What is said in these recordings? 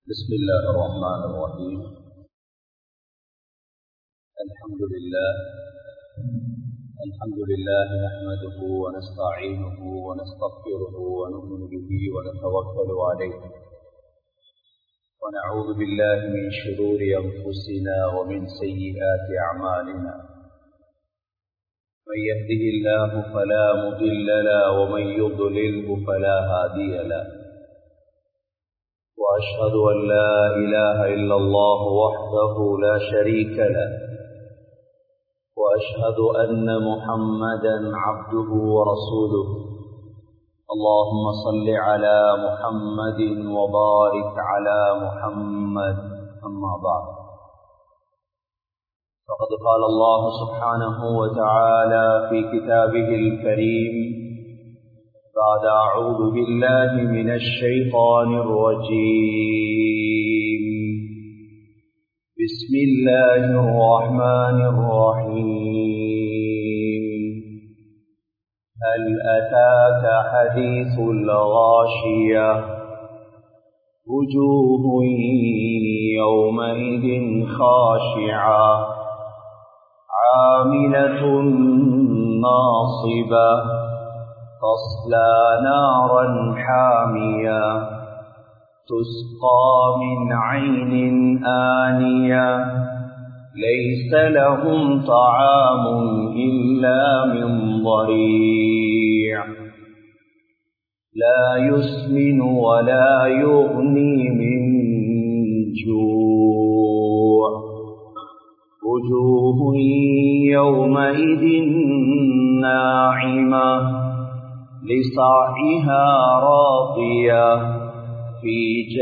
بسم الله الرحمن الرحيم الحمد لله الحمد لله نحمده ونستعينه ونستغفره ونؤمن به ونتوكل عليه ونعوذ بالله من شرور أنفسنا ومن سيئات أعمالنا من يهده الله فلا مضل له ومن يضلله فلا هادي له وأشهد أن لا إله إلا الله وحده لا شريك له وأشهد أن محمدا عبده ورسوله اللهم صل على محمد وبارك على محمد أما بعد فقد قال الله سبحانه وتعالى في كتابه الكريم بعد أعوذ بالله من الشيطان الرجيم بسم الله الرحمن الرحيم هل أتاك حديث الغاشية وجوه يومئذ خاشعة عاملة ناصبة تصلى نارا حامية تسقى من عين آنية ليس لهم طعام إلا من ضريع لا يسمن ولا يغني من جوع وجوه يومئذ ناعمة لصاحها راضية في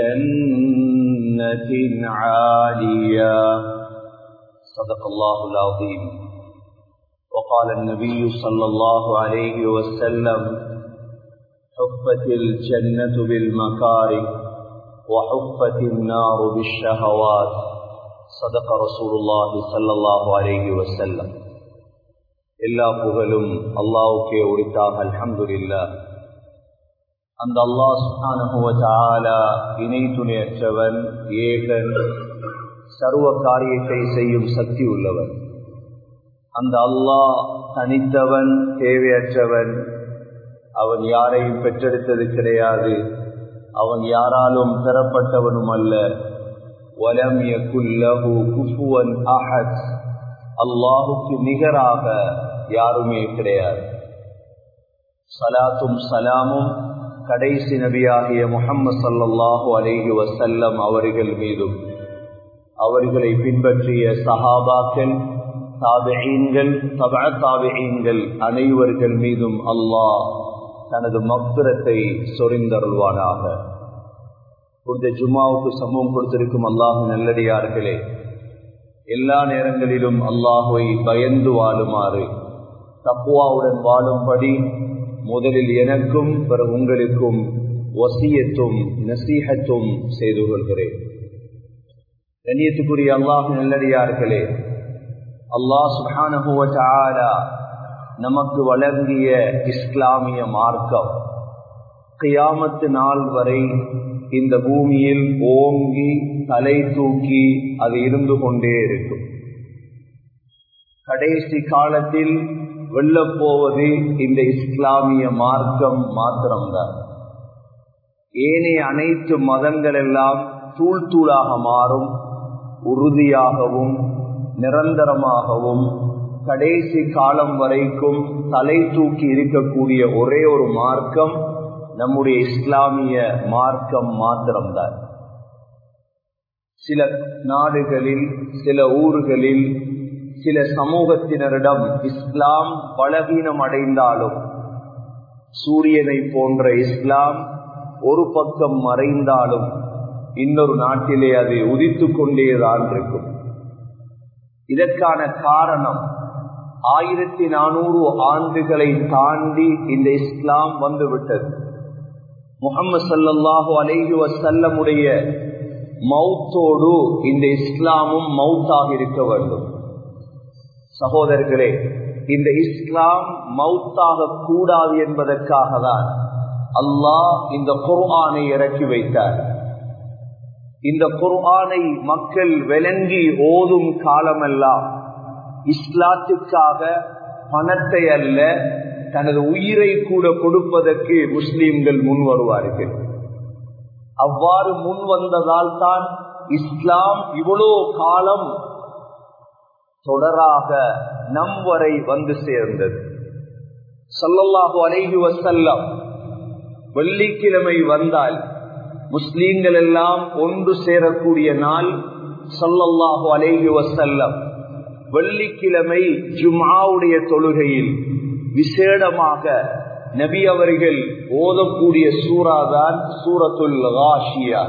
جنة عالية صدق الله العظيم وقال النبي صلى الله عليه وسلم حفت الجنة بالمكاره وحفت النار بالشهوات صدق رسول الله صلى الله عليه وسلم எல்லா புகழும் அல்லாவுக்கே உரித்தாக அல்ஹம்துலில்லா அந்த அல்லாஹ் சுஹானுவத்தாலா இணை துணையற்றவன் ஏகன் சர்வ காரியத்தை செய்யும் சக்தி உள்ளவன் அந்த அல்லாஹ் தனித்தவன் தேவையற்றவன் அவன் யாரையும் பெற்றெடுத்தது கிடையாது அவன் யாராலும் பெறப்பட்டவனும் அல்ல வலம் யகுல்லஹு குஃபுவன் அஹத் அல்லாஹுக்கு நிகராக யாருமே கிடையாது சலாத்தும் சலாமும் கடைசி நபியாகிய முகம்மது சல்லாஹூ அலேஹி வசல்லம் அவர்கள் மீதும் அவர்களை பின்பற்றிய சஹாபாக்கள் தாபியீன்கள் தபா தாபியீன்கள் அனைவர்கள் மீதும் அல்லாஹ் தனது மக்குரத்தை சொரிந்தருள்வானாக இந்த ஜும்மாவுக்கு சமூகம் கொடுத்திருக்கும் அல்லாஹ் நல்லடியார்களே எல்லா நேரங்களிலும் அல்லாஹுவை பயந்து வாழுமாறு தப்புவாவுடன் வாழும்படி முதலில் எனக்கும் பிறகு உங்களுக்கும் வசியத்தும் நசீகத்தும் செய்து கொள்கிறேன் கண்ணியத்துக்குரிய அல்லாஹ் நல்லடியார்களே அல்லாஹ் சுஹானுவ நமக்கு வழங்கிய இஸ்லாமிய மார்க்கம் கியாமத்து நாள் வரை இந்த பூமியில் ஓங்கி தலை தூக்கி அது இருந்து கொண்டே இருக்கும் கடைசி காலத்தில் வெல்லப்போவது இந்த இஸ்லாமிய மார்க்கம் மாத்திரம்தான் ஏனைய அனைத்து மதங்கள் எல்லாம் தூள் தூளாக மாறும் உறுதியாகவும் நிரந்தரமாகவும் கடைசி காலம் வரைக்கும் தலை தூக்கி இருக்கக்கூடிய ஒரே ஒரு மார்க்கம் நம்முடைய இஸ்லாமிய மார்க்கம் மாத்திரம்தான் சில நாடுகளில் சில ஊர்களில் சில சமூகத்தினரிடம் இஸ்லாம் பலவீனம் அடைந்தாலும் சூரியனை போன்ற இஸ்லாம் ஒரு பக்கம் மறைந்தாலும் இன்னொரு நாட்டிலே அது உதித்து கொண்டேதான் இருக்கும் இதற்கான காரணம் ஆயிரத்தி நானூறு ஆண்டுகளை தாண்டி இந்த இஸ்லாம் வந்துவிட்டது முகமது சல்லாஹூ அலைஹி வசல்லமுடைய மவுத்தோடு இந்த இஸ்லாமும் மவுத்தாக இருக்க வேண்டும் சகோதரர்களே இந்த இஸ்லாம் மவுத்தாக கூடாது என்பதற்காக தான் அல்லாஹ் இந்த குர்ஆனை இறக்கி வைத்தார் இந்த குர்ஆனை மக்கள் விளங்கி ஓதும் காலமெல்லாம் இஸ்லாத்துக்காக பணத்தை அல்ல தனது உயிரை கூட கொடுப்பதற்கு முஸ்லிம்கள் முன் வருவார்கள் அவ்வாறு முன் வந்ததால் தான் இஸ்லாம் இவ்வளோ காலம் தொடராக நம் வரை வந்து சேர்ந்தது சல்லல்லாஹு அலைஹி வசல்லம் வெள்ளிக்கிழமை வந்தால் முஸ்லீம்கள் எல்லாம் ஒன்று சேரக்கூடிய நாள் சல்லல்லாஹு அலைஹி வசல்லம் வெள்ளிக்கிழமை ஜுமாவுடைய தொழுகையில் விசேடமாக நபி அவர்கள் ஓதக்கூடிய சூறாதான் சூரத்துல் காஷியா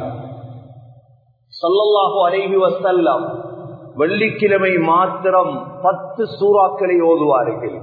சல்லல்லாஹு அலைஹி வசல்லம் வெள்ளிக்கிழமை மாத்திரம் பத்து சூறாக்களை ஓதுவார்கள்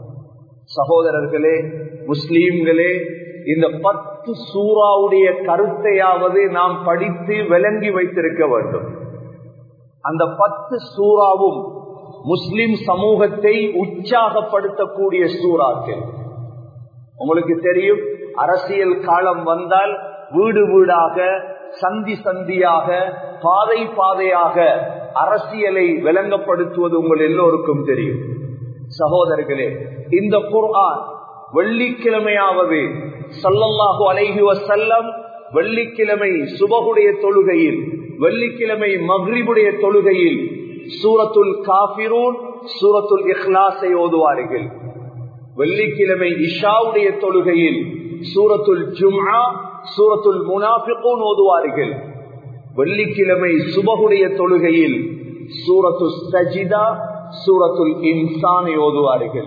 சகோதரர்களே முஸ்லீம்களே இந்த பத்து சூறாவுடைய கருத்தையாவது நாம் படித்து விளங்கி வைத்திருக்க வேண்டும் அந்த பத்து சூறாவும் முஸ்லிம் சமூகத்தை உற்சாகப்படுத்தக்கூடிய சூறாக்கள் உங்களுக்கு தெரியும் அரசியல் காலம் வந்தால் வீடு வீடாக சந்தி சந்தியாக பாதை பாதையாக அரசியலை விளங்கப்படுத்துவது உங்கள் எல்லோருக்கும் தெரியும் சகோதரர்களே இந்த குர்ஆன் வெள்ளிக்கிழமையாவது சல்லல்லாஹு அலைஹி வசல்லம் வெள்ளிக்கிழமை சுபகுடைய தொழுகையில் வெள்ளிக்கிழமை மக்ரிபுடைய தொழுகையில் சூரத்துல் காபிரூன் சூரத்துல் இஹ்லாஸை ஓதுவார்கள் வெள்ளிக்கிழமை இஷாவுடைய தொழுகையில் சூரத்துல் ஜும்ஆ சூரத்துல் முனாஃபிகூன் ஓதுவார்கள் வெள்ளிக்கிழமை சுபகுடைய தொழுகையில் சூரத்து சஜிதா சூரத்துல் இன்சானை ஓதுவார்கள்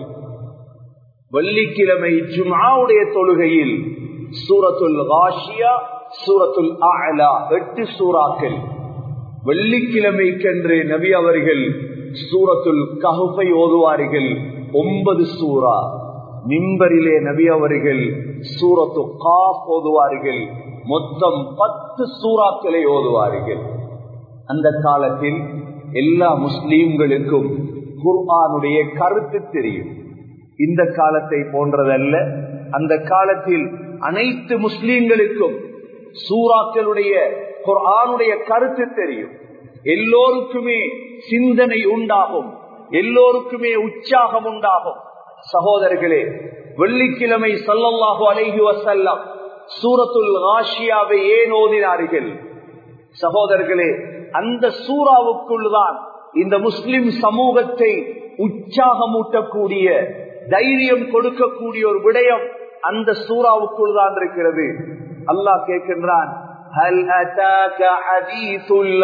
வெள்ளிக்கிழமை ஜும்ஆவுடைய தொழுகையில் சூரத்துல் காஷியா சூரத்துல் ஆலா எட்டு சூறாக்கள் வெள்ளிக்கிழமைக்கென்று நபி அவர்கள் சூரத்துல் கஹுஃபை ஓதுவார்கள் ஒன்பது சூறா மிம்பரிலே நபி அவர்கள் சூரத்து காப் ஓதுவார்கள் மொத்தம் பத்து சூறாக்களை ஓதுவார்கள் அந்த காலத்தில் எல்லா முஸ்லீம்களுக்கும் குர்ஆனுடைய கருத்து தெரியும் இந்த காலத்தை போன்றதல்ல அந்த காலத்தில் அனைத்து முஸ்லீம்களுக்கும் சூறாக்களுடைய குர்ஆனுடைய கருத்து தெரியும் எல்லோருக்குமே சிந்தனை உண்டாகும் எல்லோருக்குமே உற்சாகம் உண்டாகும் சகோதரர்களே வெள்ளிக்கிழமை சல்லல்லாஹு அலைஹி வசல்லம் சூரத்துல் ஆஷியாவை ஏன் ஓதினார்கள் சகோதரர்களே அந்த சூறாவுக்குள் தான் இந்த முஸ்லிம் சமூகத்தை உற்சாகமூட்டக்கூடிய தைரியம் கொடுக்கக்கூடிய ஒரு விடயம் அந்த சூறாவுக்குள் தான் இருக்கிறது அல்லாஹ் கேட்கின்றான் هل أتاك حديث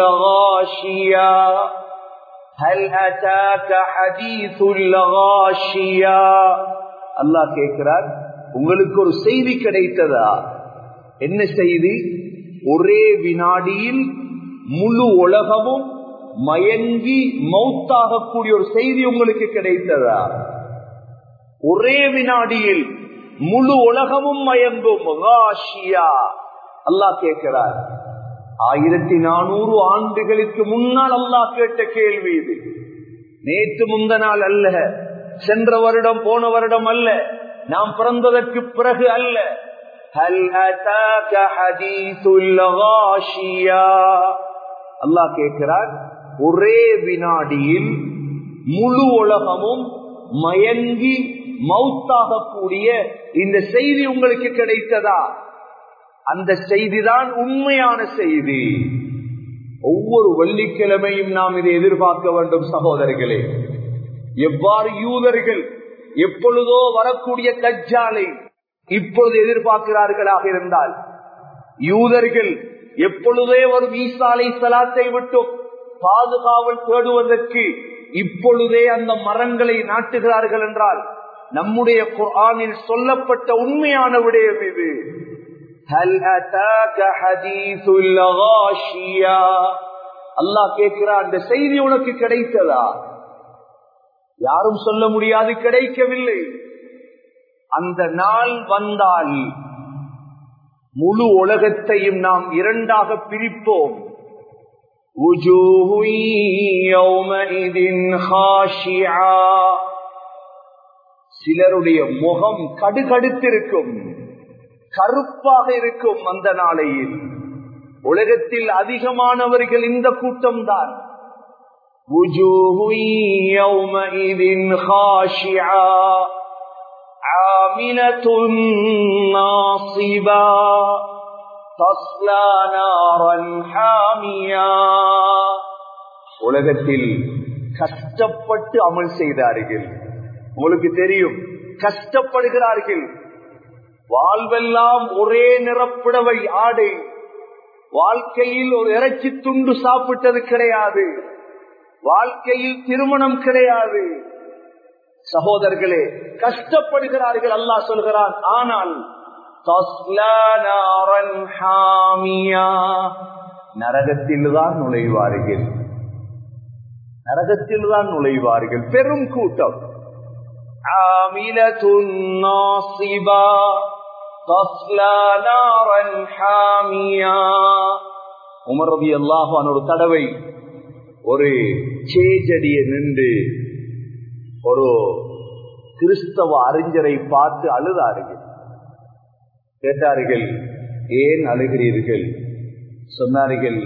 الغاشية هل أتاك حديث الغاشية அல்லாஹ் கேட்கிறார் உங்களுக்கு ஒரு செய்தி கிடைத்ததா என்ன செய்தி ஒரே வினாடியில் முழு உலகமும் மயங்கி மௌத்தாகக்கூடிய ஒரு செய்தி உங்களுக்கு கிடைத்ததா ஒரே வினாடியில் முழு உலகமும் மயங்கும் அல்லாஹ் கேட்கிறார் ஆயிரத்தி நானூறு ஆண்டுகளுக்கு முன்னால் அல்லாஹ் கேட்ட கேள்வி இது நேற்று முந்த நாள் அல்ல சென்ற வருடம் போன வருடம் அல்ல நாம் பிறந்ததற்கு பிறகு அல்ல அல்லாஹ் கேட்கிறார் ஒரே வினாடியில் முழு உலகமும் மயங்கி மௌத்தாகக்கூடிய இந்த செய்தி உங்களுக்கு கிடைத்ததா அந்த செய்திதான் உண்மையான செய்தி ஒவ்வொரு வெள்ளிக்கிழமையும் நாம் இதை எதிர்பார்க்க வேண்டும் சகோதரர்களே எவ்வாறு யூதர்கள் எப்பொழுதோ வரக்கூடிய கஜ்ஜாலை இப்பொழுது எதிர்பார்க்கிறார்களாக இருந்தால் யூதர்கள் எப்பொழுதே ஒரு ஈசாலை சலாத்தை விட்டும் பாதுகாவல் தேடுவதற்கு இப்பொழுதே அந்த மரங்களை நாட்டுகிறார்கள் என்றால் நம்முடைய குரானில் சொல்லப்பட்ட உண்மையான விடயம் இது அல்லாஹ் கேட்கிறார் அந்த செய்தி உனக்கு கிடைத்ததா யாரும் சொல்ல முடியாது கிடைக்கவில்லை அந்த நாள் வந்தால் முழு உலகத்தையும் நாம் இரண்டாக பிரிப்போம் சிலருடைய முகம் கடுகடுத்திருக்கும் கருப்பாக இருக்கும் அந்த நாளையில் உலகத்தில் அதிகமானவர்கள் இந்த கூட்டம் தான் وجوه يومئذ خاشعة عاملة ناصبة تصلى نارا حامية உலகத்தில் கஷ்டப்பட்டு அமல் செய்தார்கள் உங்களுக்கு தெரியும் கஷ்டப்படுகிறார்கள் வாழ்வெல்லாம் ஒரே நிறப்புடவை ஆடை வாழ்க்கையில் ஒரு இறைச்சி துண்டு சாப்பிட்டது கிடையாது வாழ்க்கையில் திருமணம் கிடையாது சகோதரர்களே கஷ்டப்படுகிறார்கள் அல்லாஹ் சொல்கிறான் ஆனால் நரகத்தில் தான் நுழைவார்கள் நரகத்தில் தான் நுழைவார்கள் பெரும் கூட்டம் உமர் ரபி அல்லாஹான் ஒரு தடவை ஒரு சேஜடியை நின்று ஒரு கிறிஸ்தவ அறிஞரை பார்த்து அழுதார்கள் கேட்டார்கள் ஏன் அழுகிறீர்கள் சொன்னார்கள்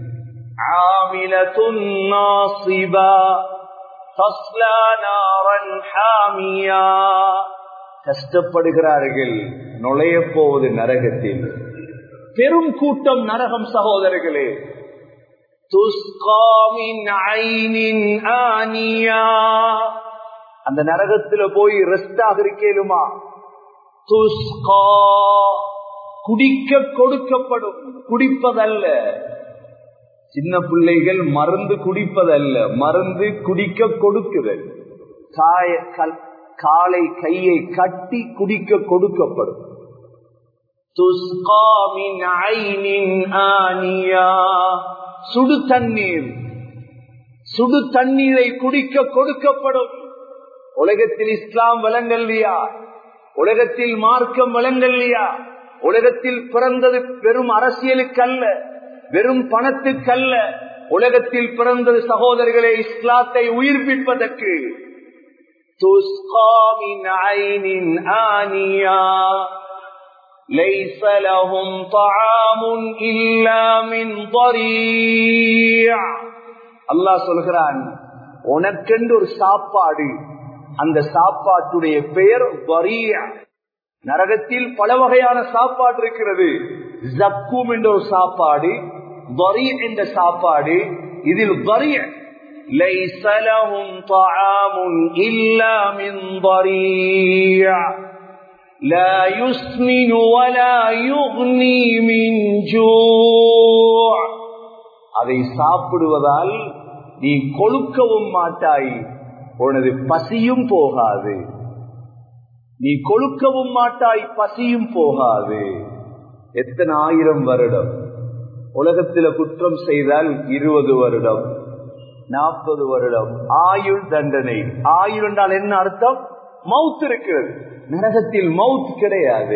கஷ்டப்படுகிறார்கள் நுழைய போவது நரகத்தில் பெரும் கூட்டம் நரகம் சகோதரர்களே அந்த நரகத்துல போய் ரெஸ்ட் ஆக இருக்கேலுமா குடிக்க கொடுக்கப்படும் குடிப்பதல்ல சின்ன பிள்ளைகள் மருந்து குடிப்பதல்ல மருந்து குடிக்க கொடுக்குதல் காய காலை கையை கட்டி குடிக்க கொடுக்கப்படும் சுடு தண்ணீர் சுடு தண்ணீரை குடிக்க கொடுக்கப்படும் உலகத்தில் இஸ்லாம் வழங்கல்லையா உலகத்தில் மார்க்கம் வழங்கல்லையா உலகத்தில் பிறந்தது வெறும் அரசியலுக்கல்ல வெறும் பணத்துக்கல்ல உலகத்தில் பிறந்தது சகோதரர்களே இஸ்லாத்தை உயிர்ப்பிப்பதற்கு ليس لهم طعام إلا من ضريع அல்லாஹ் சொல்கிறான் உனக்கென்று ஒரு சாப்பாடு அந்த சாப்பாட்டுடைய பெயர் வரிய நரகத்தில் பல வகையான சாப்பாடு இருக்கிறது ஜக்கூம் என்ற ஒரு சாப்பாடு வரி என்ற சாப்பாடு இதில் வரிய ليس لهم طعام إلا من ضريع لا يسمن ولا يغني من جوع அதை சாப்பிடுவதால் நீ கொழுக்கவும் மாட்டாய் உனது பசியும் போகாது நீ கொழுக்கவும் மாட்டாய் பசியும் போகாது எத்தனை ஆயிரம் வருடம் உலகத்தில குற்றம் செய்தால் இருபது வருடம் நாற்பது வருடம் ஆயுள் தண்டனை ஆயுள் என்றால் என்ன அர்த்தம் மவுத் இருக்கிறது நரகத்தில் மவுத் கிடையாது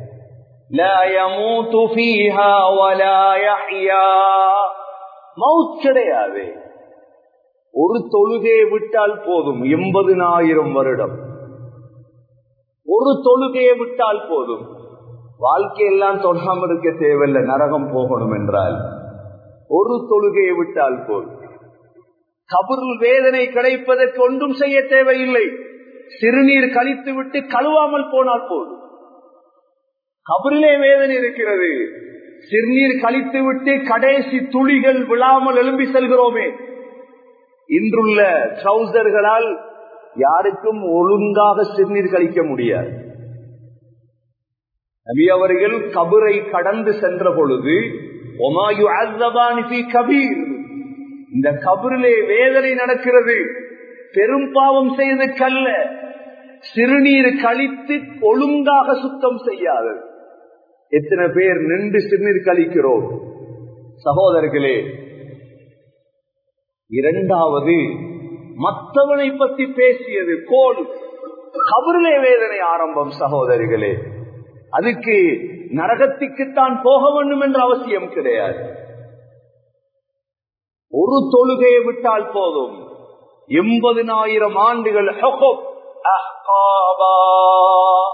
மவுத் கிடையாது ஒரு தொழுகையை விட்டால் போதும் எண்பதினாயிரம் வருடம் ஒரு தொழுகையை விட்டால் போதும் வாழ்க்கையெல்லாம் தொடாமல் இருக்க தேவையில்லை நரகம் போகணும் என்றால் ஒரு தொழுகையை விட்டால் போதும் கபருள் வேதனை கிடைப்பதற்கு ஒன்றும் செய்ய தேவையில்லை சிறுநீர் கழித்து விட்டு கழுவாமல் போனால் போதும் கபரிலே வேதனை இருக்கிறது சிறுநீர் கழித்து விட்டு கடைசி துளிகள் விழாமல் எழும்பி செல்கிறோமே இன்றுள்ள ட்ரௌசர்களால் யாருக்கும் ஒழுங்காக சிறுநீர் கழிக்க முடியாது நபி அவர்கள் கபரை கடந்து சென்ற பொழுது ஒமாயு கபீர் இந்த கபரிலே வேதனை நடக்கிறது பெரும் பாவம் செய்து கல்ல சிறுநீர் கழித்து ஒழுங்காக சுத்தம் செய்யாது எத்தனை பேர் நின்று சிறுநீர் கழிக்கிறோம் சகோதரர்களே இரண்டாவது மற்றவனை பற்றி பேசியது கோல் கபரிலே வேதனை ஆரம்பம் சகோதரிகளே அதுக்கு நரகத்துக்குத்தான் போக வேண்டும் என்ற அவசியம் கிடையாது ஒரு தொழுகையை விட்டால் போதும் எண்பதினாயிரம் ஆண்டுகள்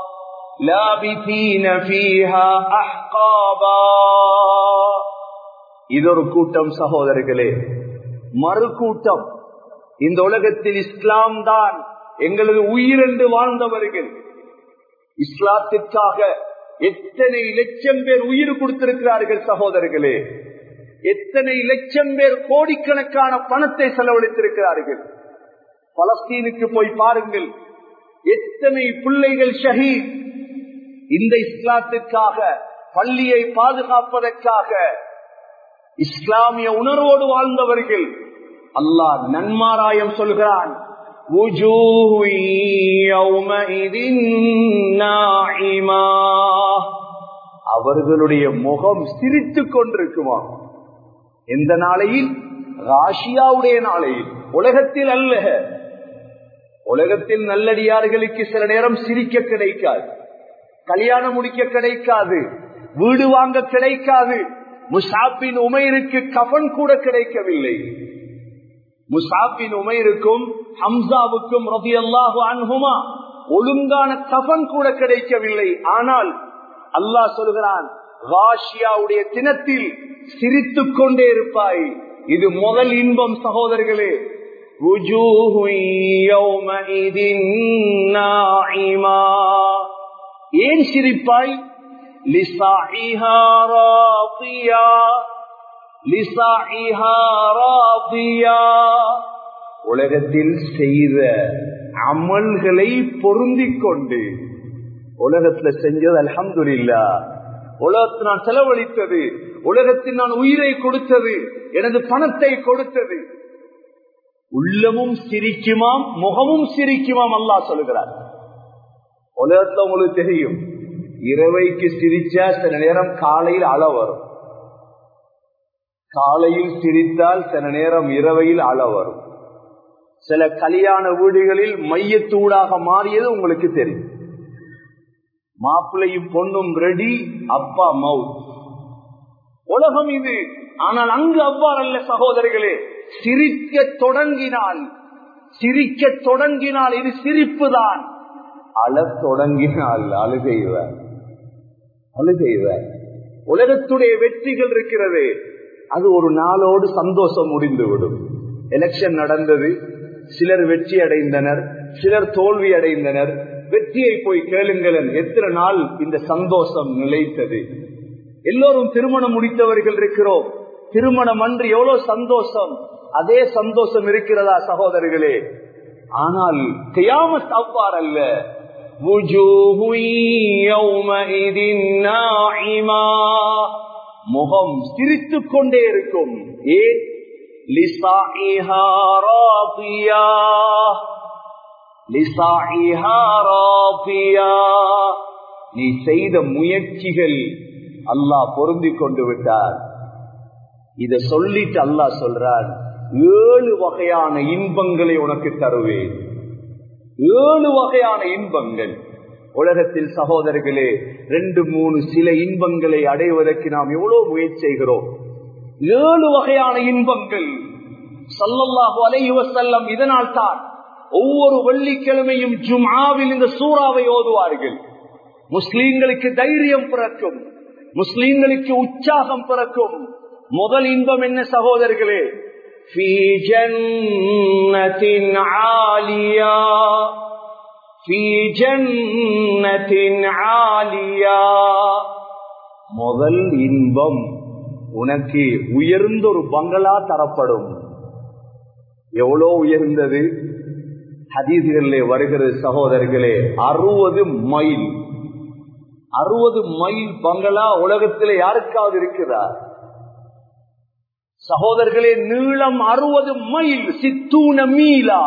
لابثين فيها أحقابا இது ஒரு கூட்டம் சகோதரர்களே மறு கூட்டம் இந்த உலகத்தில் இஸ்லாம் தான் எங்களது உயிரென்று வாழ்ந்தவர்கள் இஸ்லாத்திற்காக எத்தனை லட்சம் பேர் உயிர் கொடுத்திருக்கிறார்கள் சகோதரர்களே எத்தனை லட்சம் பேர் கோடிக்கணக்கான பணத்தை செலவழித்திருக்கிறார்கள் பலஸ்தீனுக்கு போய் பாருங்கள் எத்தனை பிள்ளைகள் ஷஹீத் இந்த இஸ்லாத்திற்காக பள்ளியை பாதுகாப்பதற்காக இஸ்லாமிய உணர்வோடு வாழ்ந்தவர்கள் அல்லாஹ் நன்மாராயம் சொல்கிறான் அவர்களுடைய முகம் சிரித்துக் கொண்டிருக்குமா எந்த நாளையில் ராஷியாவுடைய நாளையில் உலகத்தில் அல்ல உலகத்தில் நல்லடியார்களுக்கு சில நேரம் சிரிக்க கிடைக்காது கல்யாணம் முடிக்க கிடைக்காது வீடு வாங்க கிடைக்காது முசாப்பின் உமைருக்கு கபன் கூட கிடைக்கவில்லை முசாப்பின் உமைருக்கும் ஹம்சாவுக்கும் ரவி அல்லாஹு அன்ஹுமா ஒழுங்கான கபன் கூட கிடைக்கவில்லை ஆனால் அல்லாஹ் சொல்கிறான் ராஷியாவுடைய தினத்தில் சிரித்துக் கொண்டே இருப்பாய் இது முதல் இன்பம் சகோதரர்களே ஏன் சிரிப்பாய் உலகத்தில் செய்த அமல்களை பொருந்திக் கொண்டு உலகத்துல செஞ்சது அலமது இல்லா உலகத்தில் நான் செலவழித்தது உலகத்தில் நான் உயிரை கொடுத்தது எனது பணத்தை கொடுத்தது உள்ளமும் சிரிக்குமாம் முகமும் சிரிக்குமாம் அல்லா சொல்லுகிறார் உலகத்துல உங்களுக்கு தெரியும் இரவைக்கு சிரிச்சா சில நேரம் காலையில் அள வரும் காலையில் சிரித்தால் சில நேரம் இரவையில் அள வரும் சில கல்யாண வீடுகளில் மையத்தூடாக மாறியது உங்களுக்கு தெரியும் மாப்பிள்ளையும் பொண்ணும் ரெடி அப்பா மவுத் உலகம் இது ஆனால் அங்கு அவ்வாறல்ல சகோதரிகளே சிரிக்க தொடங்கினால் சிரிக்க தொடங்கினால் இது சிரிப்பு தான் அழத் தொடங்கினால் அழுகைவர் அழுகைவர் உலகத்துடைய வெற்றிகள் இருக்கிறது அது ஒரு நாளோடு சந்தோஷம் முடிந்துவிடும் எலெக்ஷன் நடந்தது சிலர் வெற்றி அடைந்தனர் சிலர் தோல்வி அடைந்தனர் வெற்றியை போய் கேளுங்களன் எத்தனை நாள் இந்த சந்தோஷம் நிலைத்தது எல்லோரும் திருமணம் முடித்தவர்கள் இருக்கிறோம் திருமணம் அன்று எவ்வளவு சந்தோஷம் அதே சந்தோஷம் இருக்கிறதா சகோதரர்களே ஆனால் கியாமத் அவ்வாறு அல்ல முகம் சிரித்துக் கொண்டே இருக்கும் ஏன் நீ செய்த முயற்சிகள் அல்லாஹ் பொருந்தி கொண்டு விட்டார் இத சொல்லிட்டு அல்லாஹ் சொல்றார் ஏழு வகையான இன்பங்களை உனக்கு தருவேன் ஏழு வகையான இன்பங்கள் உலகத்தில் சகோதரர்களே ரெண்டு மூணு சில இன்பங்களை அடைவதற்கு நாம் எவ்வளவு முயற்சி செய்கிறோம் ஏழு வகையான இன்பங்கள் சல்லல்லாஹு அலைஹி வஸல்லம் இதனால் தான் ஒவ்வொரு வெள்ளிக்கிழமையும் ஜும்ஆவில் இந்த சூறாவை ஓதுவார்கள் முஸ்லீம்களுக்கு தைரியம் பிறக்கும் முஸ்லீம்களுக்கு உற்சாகம் பிறக்கும் முதல் இன்பம் என்ன சகோதரர்களே في جنة عالية في جنة عالية முதல் இன்பம் உனக்கு உயர்ந்த ஒரு பங்களா தரப்படும் எவ்வளோ உயர்ந்தது ஹதீசுகளிலே வருகிறது சகோதரர்களே அறுபது மைல் அறுபது மைல் பங்களா உலகத்திலே யாருக்காவது இருக்குதா சகோதரர்களே நீளம் அறுபது மைல் சித்தூன மீலா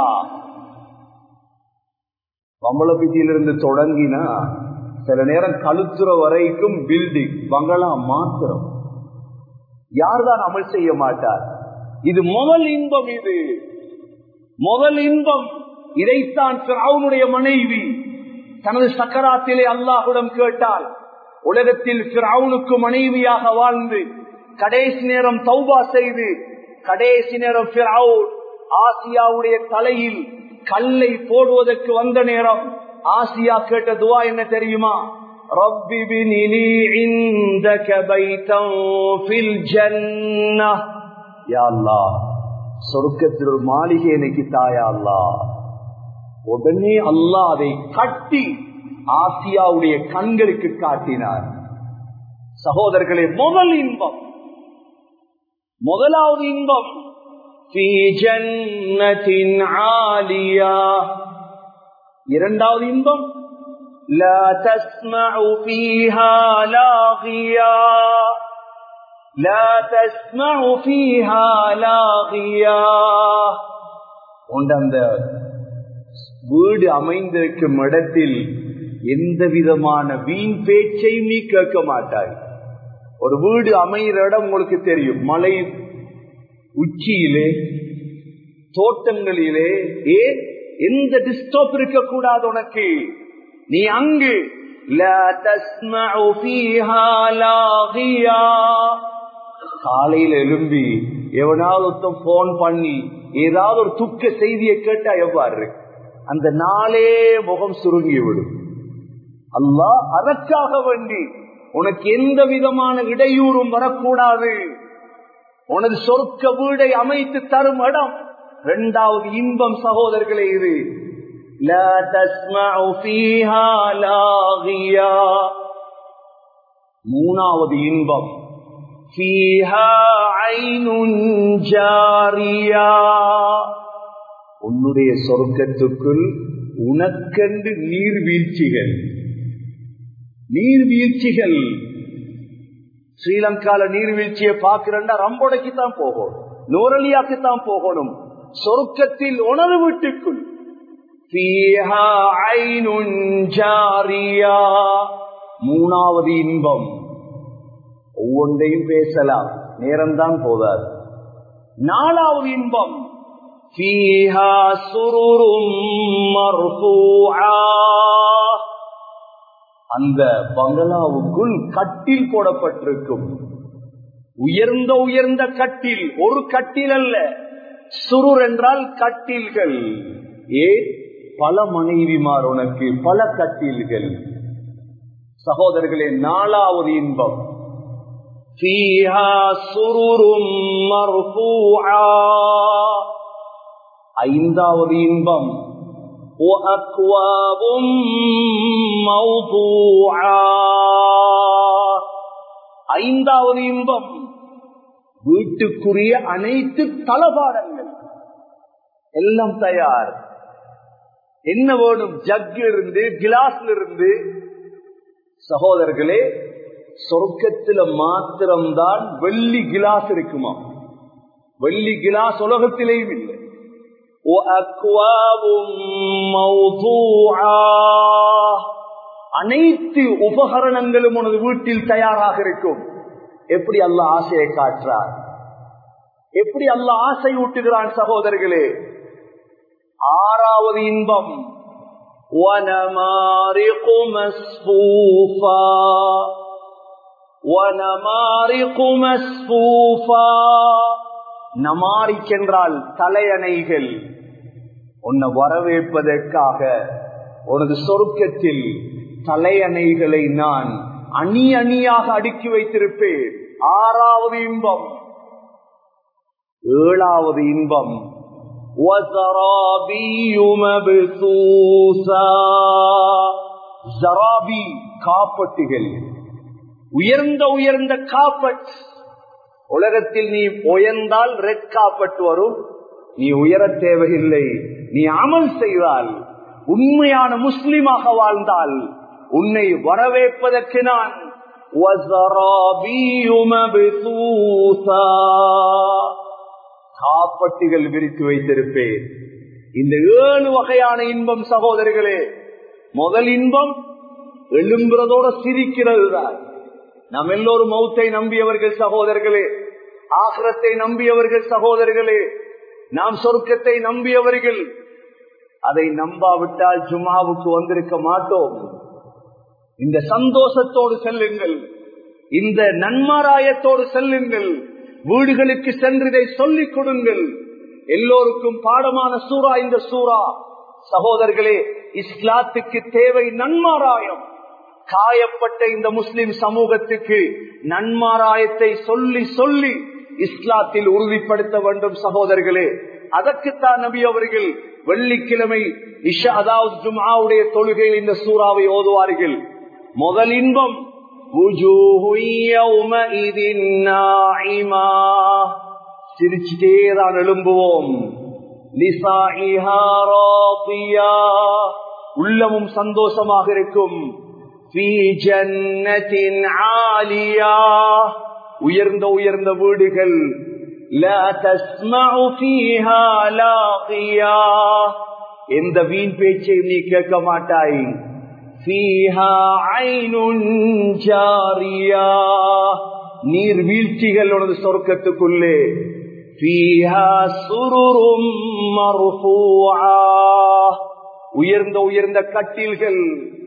பம்பளப்பிட்டியிலிருந்து தொடங்கினா சில நேரம் கழுத்துற வரைக்கும் பில்டிங் பங்களா மாத்திரம் யார்தான் அமல் செய்ய மாட்டார் இது முதல் இன்பம் இது முதல் இன்பம் இதைத்தான் அவனுடைய மனைவி தனது சக்கராத்திலே அல்லாஹுடன் கேட்டால் உலகத்தில் பிறவுனுக்கு மனைவியாக வாழ்ந்து கடைசி நேரம் தௌபா செய்து கடைசி நேரம் ஆசியாவுடைய தலையில் கல்லை போடுவதற்கு வந்த நேரம் ஆசியா கேட்ட துவா என்ன தெரியுமா رب ابن لي عندك بيتا في الجنة يا الله சொர்க்கத்தில் ஒரு மாளிகை எனக்கு தாயா அல்லா உடனே அல்லாஹ் அதை கட்டி ஆசியாவுடைய கண்களுக்கு காட்டினார் சகோதரர்களே முதல் இன்பம் முதலாவது இன்பம் في جنة عالية இரண்டாவது இன்பம் لا تسمع فيها لاغيا لا تسمع فيها لاغيا அந்த வீடு அமைந்திருக்கும் இடத்தில் எந்த விதமான வீண் பேச்சையும் நீ கேட்க மாட்டாய் ஒரு வீடு அமைகிற இடம் உங்களுக்கு தெரியும் மலை உச்சியிலே தோட்டங்களிலே ஏன் எந்த டிஸ்டர்ப் இருக்க கூடாது உனக்கு நீ அங்கு காலையில் எழும்பி எவனாவது ஒருத்தன் போன் பண்ணி ஏதாவது ஒரு துக்க செய்தியை கேட்டா எவ்வாறு அந்த நாளே முகம் சுருங்கி விடும் அல்லாஹ் அதற்காக வேண்டி உனக்கு எந்த விதமான இடையூறும் வரக்கூடாது உனது சொர்க்க வீடை அமைத்து தரும் இடம் இரண்டாவது இன்பம் சகோதரர்களே இது لا تسمع فيها لاغيا மூணாவது இன்பம் فيها عين جاريا உன்னுடைய சொர்க்கத்துக்குள் உனக்கென்று நீர்வீழ்ச்சிகள் நீர்வீழ்ச்சிகள் ஸ்ரீலங்கால நீர்வீழ்ச்சியை பார்க்கிறா ரம்போடைக்கு தான் போகணும் நூரலியாக்கு தான் போகணும் சொர்க்கத்தில் உணர்வு வீட்டுக்குள் மூணாவது இன்பம் ஒவ்வொன்றையும் பேசலாம் நேரம்தான் போதாது நாலாவது இன்பம் அந்த பங்களாவுக்குள் கட்டில் போடப்பட்டிருக்கும் உயர்ந்த உயர்ந்த கட்டில் ஒரு கட்டில் அல்ல சுருர் என்றால் கட்டில்கள் ஏ பல மனைவிமார் உனக்கு பல கட்டில்கள் சகோதரர்களே நாலாவது இன்பம் ஐந்தாவது இன்பம் ஐந்தாவது இன்பம் வீட்டுக்குரிய அனைத்து தளபாடங்கள் எல்லாம் தயார் என்ன வேணும் ஜக் இருந்து கிளாஸ்ல இருந்து சகோதரர்களே சொர்க்கத்துல மாத்திரம்தான் வெள்ளி கிளாஸ் இருக்குமா வெள்ளி கிளாஸ் உலகத்திலேயும் இல்லை அனைத்து உபகரணங்களும் உனது வீட்டில் தயாராக இருக்கும் எப்படி அல்ல ஆசையை காட்டுறார் எப்படி அல்ல ஆசை ஊட்டுகிறான் சகோதரர்களே ஆறாவது இன்பம் ونمارق مصفوفا ونمارق مصفوفا நமாரிக் என்றால் தலையணைகள் உன்னை வரவேற்பதற்காக உனது சொருக்கத்தில் தலையணைகளை நான் அணி அணியாக அடுக்கி வைத்திருப்பேன் ஆறாவது இன்பம் ஏழாவது இன்பம் காப்பட்டுகள் உயர்ந்த உயர்ந்த காப்பட் உலகத்தில் நீ உயர்ந்தால் ரெட் காப்பட் வரும் நீ உயர தேவையில்லை நீ அமல் செய்தால் உண்மையான முஸ்லிமாக வாழ்ந்தால் உன்னை வரவேற்பதற்கு நான் காப்பட்டுகள் விரித்து வைத்திருப்பேன் இந்த ஏழு வகையான இன்பம் சகோதரிகளே முதல் இன்பம் எழும்புறதோட சிரிக்கிறது தான் நாம் எல்லோரும் மௌத்தை நம்பியவர்கள் சகோதரர்களே ஆசிரத்தை நம்பியவர்கள் சகோதரர்களே நாம் சொர்க்கத்தை நம்பியவர்கள் அதை நம்பாவிட்டால் ஜுமாவுக்கு வந்திருக்க மாட்டோம் இந்த சந்தோஷத்தோடு செல்லுங்கள் இந்த நன்மாராயத்தோடு செல்லுங்கள் வீடுகளுக்கு சென்று இதை சொல்லிக் கொடுங்கள் எல்லோருக்கும் பாடமான சூறா இந்த சூறா சகோதரர்களே இஸ்லாத்துக்கு தேவை நன்மாராயம் காயப்பட்ட இந்த முஸ்லிம் சமூகத்துக்கு நன்மாராயத்தை சொல்லி சொல்லி இஸ்லாத்தில் உறுதிப்படுத்த வேண்டும் சகோதரர்களே அதற்குத்தான் நபி அவர்கள் வெள்ளிக்கிழமை இஷா அதாவது ஜும்ஆவுடைய தொழுகையில் இந்த சூறாவை ஓதுவார்கள் முதல் இன்பம் சிரிச்சுட்டேதான் எழும்புவோம் உள்ளமும் சந்தோஷமாக இருக்கும் உயர்ந்த உயர்ந்த வீடுகள் எந்த வீண் பேச்சை நீ கேட்க மாட்டாய் நீர் வீழ்ச்சிகள் உனது சொர்க்கத்துக்குள்ளே உயர்ந்த உயர்ந்த கட்டில்கள்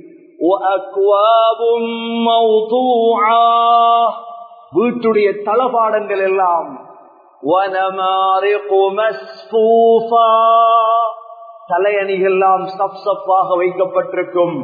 வீட்டுடைய தளபாடங்கள் எல்லாம் தலையணிகள்லாம் சப் சப்பாக வைக்கப்பட்டிருக்கும்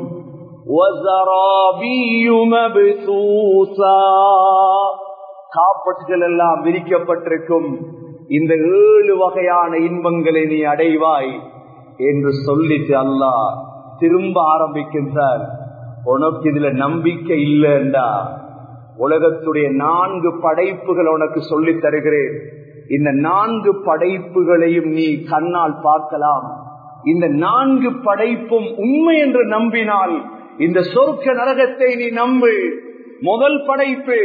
காப்பட்டுகள் எல்லாம் விரிக்கப்பட்டிருக்கும் இந்த ஏழு வகையான இன்பங்களை நீ அடைவாய் என்று சொல்லிட்டு அல்லாஹ் திரும்ப ஆரம்பிக்கின்றார் உனக்கு இதுல நம்பிக்கை இல்லைண்டா உலகத்துடைய நான்கு படைப்புகள் உனக்கு சொல்லி தருகிறேன் இந்த நான்கு படைப்புகளையும் நீ கண்ணால் பார்க்கலாம் இந்த நான்கு படைப்பும் உண்மை என்று நம்பினால் இந்த சொர்க்க நரகத்தை நீ நம்பு முதல் படைப்பு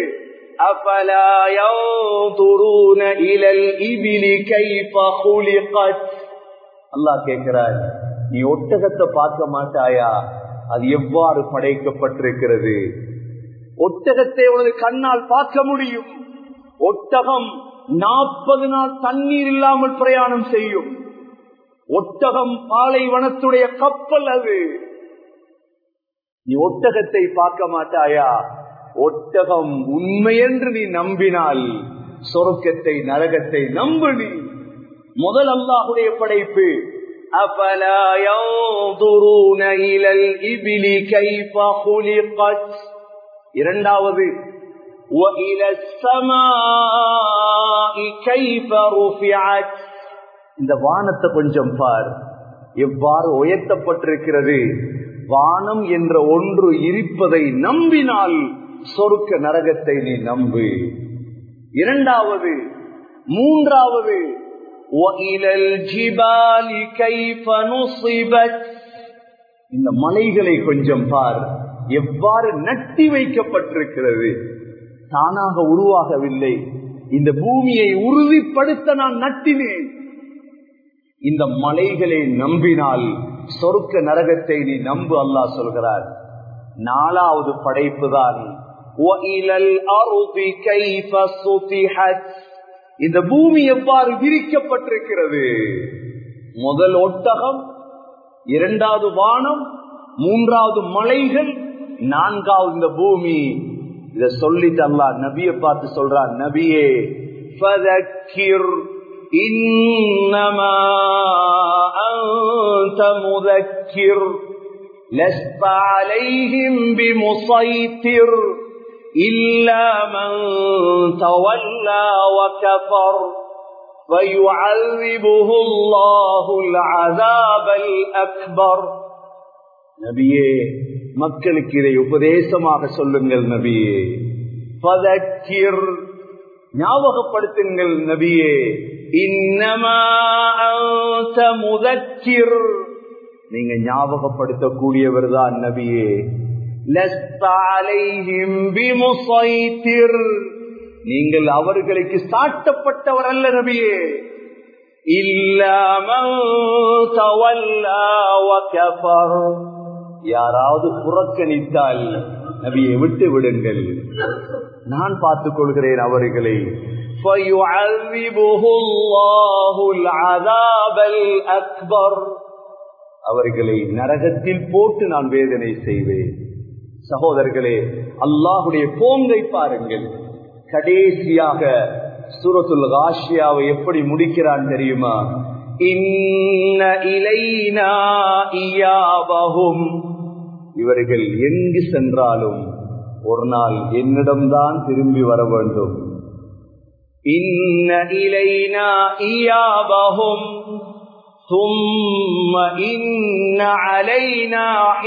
அல்லாஹ் கேட்கிறார் நீ ஒட்டகத்தை பார்க்க மாட்டாயா அது எவ்வாறு படைக்கப்பட்டிருக்கிறது ஒட்டகத்தை உனது கண்ணால் பார்க்க முடியும் ஒட்டகம் நாற்பது நாள் தண்ணீர் இல்லாமல் பிரயாணம் செய்யும் ஒட்டகம் பாலைவனத்துடைய கப்பல் அது நீ ஒட்டகத்தை பார்க்க மாட்டாயா ஒட்டகம் உண்மை என்று நீ நம்பினால் சொருக்கத்தை நரகத்தை நம்பு நீ முதல் அல்லாஹுடைய படைப்பு أفلا ينظرون إلى الإبل كيف خلقت இரண்டாவது وإلى السماء كيف رفعت இந்த வானத்தை கொஞ்சம் பார் எவ்வாறு உயர்த்தப்பட்டிருக்கிறது வானம் என்ற ஒன்று இருப்பதை நம்பினால் சொருக்க நரகத்தை நீ நம்பு இரண்டாவது மூன்றாவது وَإِلَى الْجِبَالِ كَيْفَ نُصِبَتْ இந்த மலைகளை கொஞ்சம் பார் எவ்வாறு நட்டி வைக்கப்பட்டிருக்கிறது தானாக உருவாகவில்லை இந்த பூமியை உறுதிப்படுத்த நான் நட்டினேன் இந்த மலைகளை நம்பினால் சொருக்க நரகத்தை நீ நம்பு அல்லாஹ் சொல்கிறார் நாலாவது படைப்பு தான் இந்த பூமி எவ்வாறு விரிக்கப்பட்டிருக்கிறது முதல் ஒட்டகம் இரண்டாவது வானம் மூன்றாவது மலைகள் நான்காவது இந்த பூமி இத சொல்லிட்டு அல்லா நபியை பார்த்து சொல்றான் நபியே ஃபதக்கிர் إنما أنت مذكر لست عليهم بمسيطر إلا من تولى وكفر فيعذبه الله العذاب الأكبر நபியே மக்களுக்கு இதை உபதேசமாக சொல்லுங்கள் நபியே பதக்கிர் ஞாபகப்படுத்துங்கள் நபியே இன்னமா முதக்கிர் நீங்க ஞாபகப்படுத்தக்கூடியவர் தான் நபியே நீங்கள் அவர்களுக்கு சாட்டப்பட்டவர் அல்ல நபியே யாராவது புறக்கணித்தால் நபியை விட்டு விடுங்கள் நான் பார்த்துக் கொள்கிறேன் அவர்களை அவர்களை நரகத்தில் போட்டு நான் வேதனை செய்வேன் சகோதரர்களே அல்லாஹுடைய போங்கை பாருங்கள் கடைசியாக சூரத்துல் காஷியாவை எப்படி முடிக்கிறான் தெரியுமா இன்ன இலைனா இயாபகும் இவர்கள் எங்கு சென்றாலும் ஒரு நாள் என்னிடம்தான் திரும்பி வர வேண்டும் இன்ன இலைனா இயாபஹும் ثم إن علينا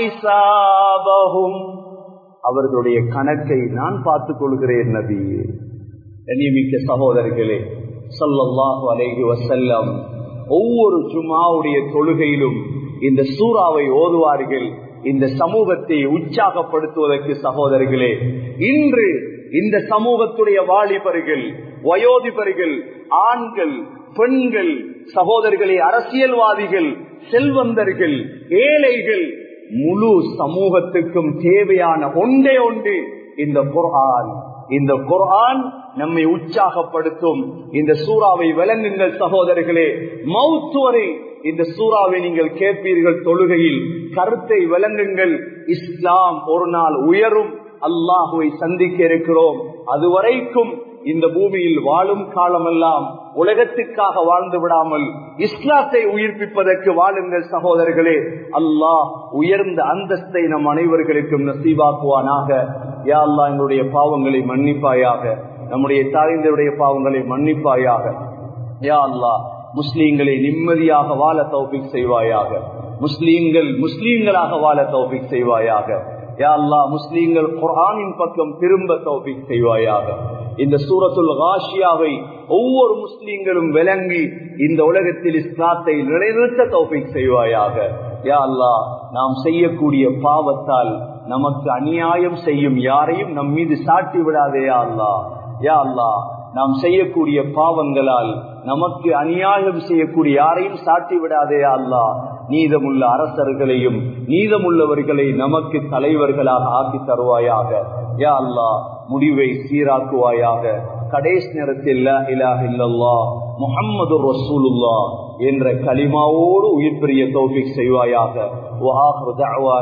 حسابهم அவர்களுடைய கணக்கை நான் பார்த்துக் கொள்கிறேன் நபியே கண்ணியமிக்க சகோதரர்களே சொல்லல்லாஹு அலைஹி வசல்லம் ஒவ்வொரு ஜுமாவுடைய தொழுகையிலும் இந்த சூறாவை ஓதுவார்கள் இந்த சமூகத்தை உற்சாகப்படுத்துவதற்கு சகோதரர்களே இன்று இந்த சமூகத்துடைய வாலிபர்கள் வயோதிபர்கள் ஆண்கள் பெண்கள் சகோதரர்களே அரசியல்வாதிகள் செல்வந்தர்கள் ஏழைகள் முழு சமூகத்துக்கும் தேவையான ஒன்றே ஒன்று இந்த குர்ஆன் இந்த குர்ஆன் நம்மை உற்சாகப்படுத்தும் இந்த சூறாவை விளங்குங்கள் சகோதரர்களே மவுத்து வரை இந்த சூறாவை நீங்கள் கேட்பீர்கள் தொழுகையில் கருத்தை விளங்குங்கள் இஸ்லாம் ஒரு நாள் உயரும் அல்லாஹுவை சந்திக்க இருக்கிறோம் அதுவரைக்கும் இந்த பூமியில் வாழும் காலமெல்லாம் உலகத்துக்காக வாழ்ந்து விடாமல் இஸ்லாத்தை உயிர்ப்பிப்பதற்கு வாழுங்கள் சகோதரர்களே அல்லாஹ் உயர்ந்த அந்தஸ்தை நம் அனைவர்களுக்கும் நசீவாக்குவானாக யா அல்லா எங்களுடைய பாவங்களை மன்னிப்பாயாக நம்முடைய தாய்ந்தருடைய பாவங்களை மன்னிப்பாயாக யா அல்லா முஸ்லீம்களை நிம்மதியாக வாழ தௌபிக் செய்வாயாக முஸ்லீம்கள் முஸ்லீம்களாக வாழ தௌபிக் செய்வாயாக யா அல்லா முஸ்லீம்கள் குரானின் பக்கம் திரும்ப தௌபிக் செய்வாயாக இந்த சூரத்துல் காஷியாவை ஒவ்வொரு முஸ்லீம்களும் விளங்கி இந்த உலகத்தில் இஸ்லாத்தை நிலைநிறுத்த தௌபிக் செய்வாயாக யா அல்லா நாம் செய்யக்கூடிய பாவத்தால் நமக்கு அநியாயம் செய்யும் யாரையும் நம் மீது சாட்டி விடாதே யா அல்லா யா அல்லா நாம் செய்யக்கூடிய பாவங்களால் நமக்கு அநியாயம் செய்யக்கூடிய யாரையும் சாட்டி விடாதே அல்லா நீதமுள்ள அரசர்களையும் நீதமுள்ளவர்களை நமக்கு தலைவர்களாக ஆக்கி தருவாயாக யா அல்லா முடிவை சீராக்குவாயாக கடைசி நேரத்தில் முகம்மது ரசூலுல்லா என்ற களிமாவோடு உயிர் பெரிய தௌபிக் செய்வாயாக